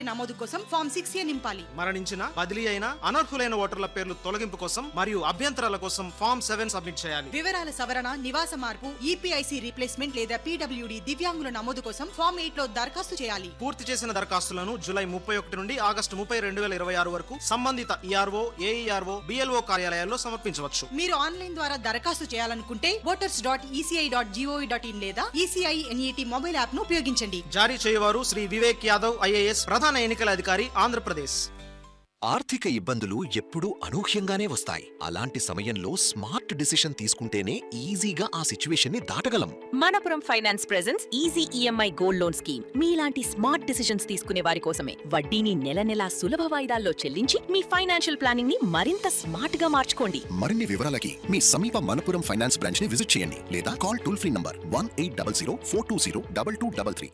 నమోదు కోసం form six ఏ నింపాలి మరణించిన బదిలీ అయిన అనర్హులైన ఓటర్ల పేర్లు తొలగింపు కోసం మరియు అభ్యంతరాల కోసం ఫామ్ సెవెన్ సబ్మిట్ చేయాలి వివరాల సవరణ నివాస మార్పు ఈపీఐసి రీప్లేస్మెంట్ లేదా పీడబ్ల్యూడి దివ్యాంగుల నమోదు కోసం ఫామ్ ఎయిట్ లో దరఖాస్తు చేయాలి పూర్తి చేసిన దరఖాస్తులను జూలై ముప్పై ఒకటి నుండి ఆగస్టు ముప్పై రెండు వేల ఇరవై ఆరు వరకు సంబంధిత ఈఆర్ఓ ఏఈఆర్ఓ బిఎల్ఓ కార్యాలయాల్లో సమర్పించవచ్చు మీరు ఆన్లైన్ ద్వారా దరఖాస్తు చేయాలనుకుంటే voters dot ECI dot G O V dot in లేదా ఈసీఐ ఎన్ఈటి మొబైల్ యాప్ ను ఉపయోగించండి జారీ చేయవారు శ్రీ వివేక్ యాదవ్ ఐఏఎస్ ప్రధాన ఎన్నికల అధికారి ఆంధ్రప్రదేశ్ ఆర్థిక ఇబ్బందులు ఎప్పుడూ అనూహ్యంగానే వస్తాయి అలాంటి సమయంలో స్మార్ట్ డిసిషన్ తీసుకుంటేనే ఈజీగా ఆ సిచ్యువేషన్ ని దాటగలం Manappuram finance presents easy EMI gold loan scheme మీలాంటి స్మార్ట్ డిసిషన్స్ తీసుకునే వారి కోసమే వడ్డీని నెల నెలా సులభ వాయిదాల్లో చెల్లించి మీ ఫైనాన్షియల్ ప్లానింగ్ ని మరింత స్మార్ట్ గా మార్చుకోండి మరిన్ని వివరాలకి మీ సమీప మనపురం ఫైనాన్స్ బ్రాంచ్ ని విజిట్ చేయండి లేదా call toll free number one eight double zero four two zero double two double three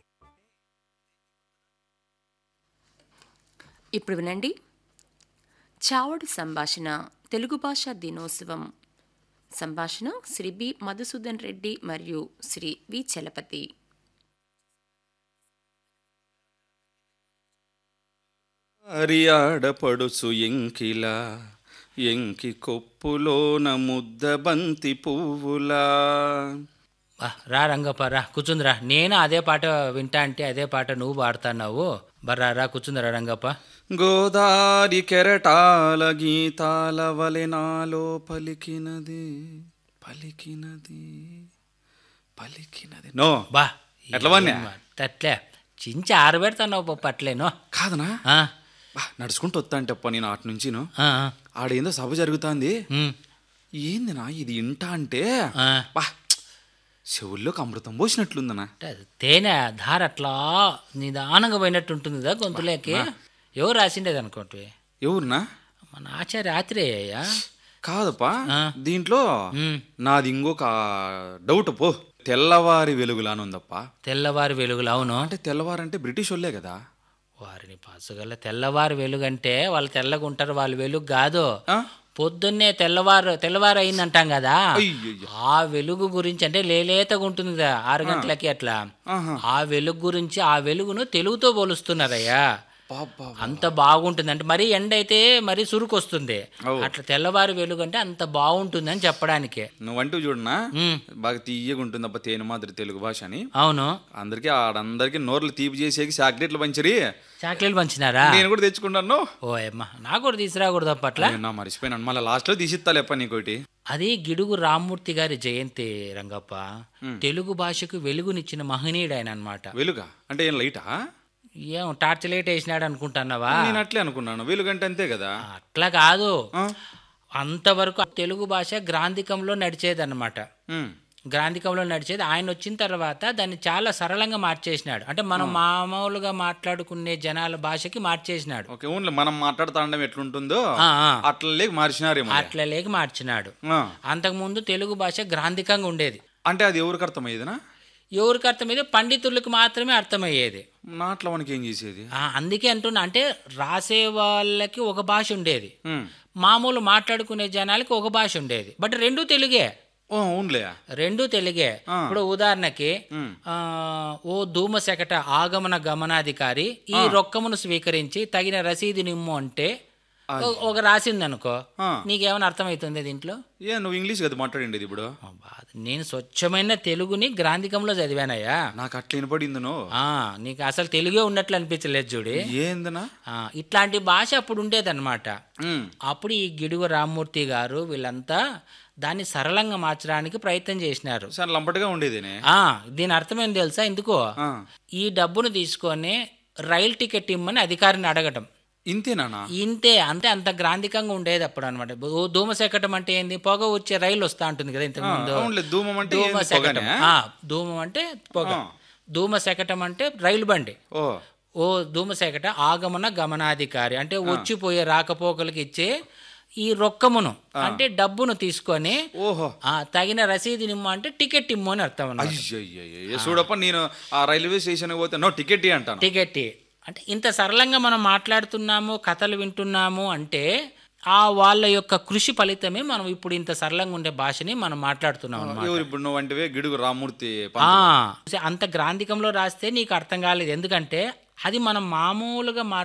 ఇప్పుడు వినండి చావడు సంభాషణ తెలుగు భాషా దినోత్సవం సంభాషణ శ్రీ బి మధుసూదన్ రెడ్డి మరియు శ్రీ వి చలపతి అరియాడపడుచు ఎంకిలా ఎంకి కొప్పులోన ముద్ద బంతి పువ్వులా ఆ, రా రంగప్ప రా కూర్చుందిరా నేను అదే పాట వింటా అంటే అదే పాట నువ్వు పాడుతున్నావు బర్రా రా కూర్చుందిరా రంగప్ప గోదారి కెరటాల గీతాల వలె నాలో పలికినది పలికినది పలికినది నో బా ఎట్లా వాడినా? అట్లే చించి ఆరబెడతావు పప్పు అట్లేను కాదనా ఆ, బా, నడుచుకుంటూ వస్తా అంటే అప్ప నేను అటు నుంచి ఆ, ఆడేందో సభ జరుగుతాంది ఉమ్, ఏందినా ఇది ఇంట అంటే ఆ. బా చెవుల్లోకి అమృతం పోసినట్లుందనా అంటే అది తేనె ధార అట్లా నిదానంగా పోయినట్టు ఉంటుంది కదా గొంతులోకి ఎవరు రాసిండేది అనుకోండి ఎవరునా మన ఆచార్య ఆత్రేయ కాదప్పా ఆ. దీంట్లో ఉమ్, నాది ఇంకొక డౌట్ పో తెల్లవారి వెలుగులాను ఉందప్పా తెల్లవారి వెలుగులు అవును అంటే తెల్లవారంటే బ్రిటిష్ వాళ్ళే కదా వారిని పాసుగల తెల్లవారు వెలుగంటే వాళ్ళు తెల్లగా ఉంటారు వాళ్ళు వెలుగు కాదు ఆ? పొద్దున్నే తెల్లవారు తెల్లవారు అయిందంటాం కదా అయ్యయ్యో. ఆ వెలుగు గురించి అంటే లేలేతగా ఉంటుంది కదా ఆరు గంటలకి అట్లా ఆహా. ఆ వెలుగు గురించి ఆ వెలుగును తెలుగుతో పోలుస్తున్నారయ్యా పాపా అంత బాగుంటుంది అంటే మరీ ఎండ అయితే మరీ సురుకు వస్తుంది అవు. అట్లా తెల్లవారు వెలుగు అంటే అంత బాగుంటుంది అని చెప్పడానికి నువ్వంటూ చూడనా ఉమ్, బాగా తీయగా ఉంటుంది అప్ప తేనె మాదిరి తెలుగు భాష అని అవును అందరికి ఆడందరికి నోర్లు తీపి చేసేకి చాక్లెట్లు పంచరి చాక్లెట్లు పంచినారా నేను కూడా తెచ్చుకుంటాను ఓ అమ్మా నాకు కూడా తీసుకురాకూడదు అప్పట్లా నా మర్చిపోయినాను మళ్ళీ లాస్ట్ లో తీసిత్తాలేప్ప నీకోటి అది గిడుగు రామ్మూర్తి గారి జయంతి రంగప్ప తెలుగు భాషకు వెలుగునిచ్చిన మహనీయుడు ఆయన అనమాట వెలుగా అంటే ఏం లైటా ఏం టార్చ్ లైట్ వేసినాడు అనుకుంటున్నావా నేను అట్లే అనుకున్నాను వెలుగంటే అంతే కదా అట్లా కాదు ఆ? అంతవరకు తెలుగు భాష గ్రాంధికంలో నడిచేది అనమాట ఉమ్. గ్రాంధికంలో నడిచేది ఆయన వచ్చిన తర్వాత దాన్ని చాలా సరళంగా మార్చేసినాడు అంటే మనం మామూలుగా మాట్లాడుకునే జనాల భాషకి మార్చేసినాడు ఓకే ఓన్లీ మనం మాట్లాడుతా ఉండడం ఎట్లుంటుందో ఆ, ఆ. అట్లా లేక మార్చినారేమో అట్లా లేక మార్చినాడు ఆ. అంతకుముందు తెలుగు భాష గ్రాంధికంగా ఉండేది అంటే అది ఎవరికి అర్థమయ్యేదినా ఎవరికి అర్థమయ్యేది పండితులకు మాత్రమే అర్థమయ్యేది నాట్లో మనకి ఏం చేసేది ఆ, అందుకే అంటున్నా అంటే రాసే వాళ్ళకి ఒక భాష ఉండేది ఉమ్. మామూలు మాట్లాడుకునే జనాలకి ఒక భాష ఉండేది బట్ రెండు తెలుగే ఓ అవునులే రెండు తెలుగే ఇప్పుడు ఉదాహరణకి ఉమ్. ఆ, ఓ ధూమశకట ఆగమన గమనాధికారి ఈ రొక్కమును స్వీకరించి తగిన రసీదు నిమ్ము అంటే ఓ- ఒక రాసింది అనుకో ఆ. నీకేమైనా అర్థమవుతుంది దీంట్లో ఏ నువ్వు ఇంగ్లీష్ కదా మాట్లాడిండేది ఇప్పుడు అబ్బా, నేను స్వచ్ఛమైన తెలుగుని గ్రాంధికంలో చదివానయ్యా నాకు అట్లా వినపడింది నువ్వు ఆ, నీకు అసలు తెలుగే ఉన్నట్లు అనిపించలేదు చూడి ఏందనా ఆ, ఇట్లాంటి భాష అప్పుడు ఉండేదన్నమాట ఉమ్. అప్పుడు ఈ గిడుగు రామ్మూర్తి గారు వీళ్ళంతా దాన్ని సరళంగా మార్చడానికి ప్రయత్నం చేసినారు సరే లంపటగా ఉండేదేనే ఆ, దీని అర్థం ఏం తెలుసా ఎందుకో ఆ. ఈ డబ్బును తీసుకొని రైలు టికెట్ ఇమ్మని అధికారిని అడగటం ఇంతేనా ఇంతే అంతే అంత గ్రాంధికంగా ఉండేది అప్పుడు అనమాట ధూమశకటం అంటే ఏంది పొగ వచ్చే రైలు వస్తా ఉంటుంది కదా ఇంతకు ముందు అవునులే ధూమం అంటే ఏంది? ధూమశకటం పొగనే? ఆ, ధూమం అంటే పొగ ఆ. ధూమశకటం అంటే రైలు బండి ఓ ఓ ధూమశకట ఆగమన గమనాధికారి అంటే వచ్చిపోయే రాకపోకలకు ఇచ్చే ఈ రొక్కమును అంటే డబ్బును తీసుకొని ఓహో ఆ తగిన రసీదు నిమ్ము అంటే టికెట్ ఇమ్ము అని అర్థం అన్నమాట అయ్యయ్యయ్య చూడప్ప నేను ఆ రైల్వే స్టేషన్ పోతే నో టికెట్ ఇయ్యి అంటాను టికెట్ ఇ. అంటే ఇంత సరళంగా మనం మాట్లాడుతున్నాము కథలు వింటున్నాము అంటే ఆ వాళ్ళ యొక్క కృషి ఫలితమే మనం ఇప్పుడు ఇంత సరళంగా ఉండే భాషని మనం మాట్లాడుతున్నాం అన్నమాట ఎవరు ఇప్పుడు నువ్వు అంటివే గిడుగు రామూర్తి ఆ, అంత గ్రాంధికంలో రాస్తే నీకు అర్థం కాలేదు ఎందుకంటే అది మనం మామూలుగా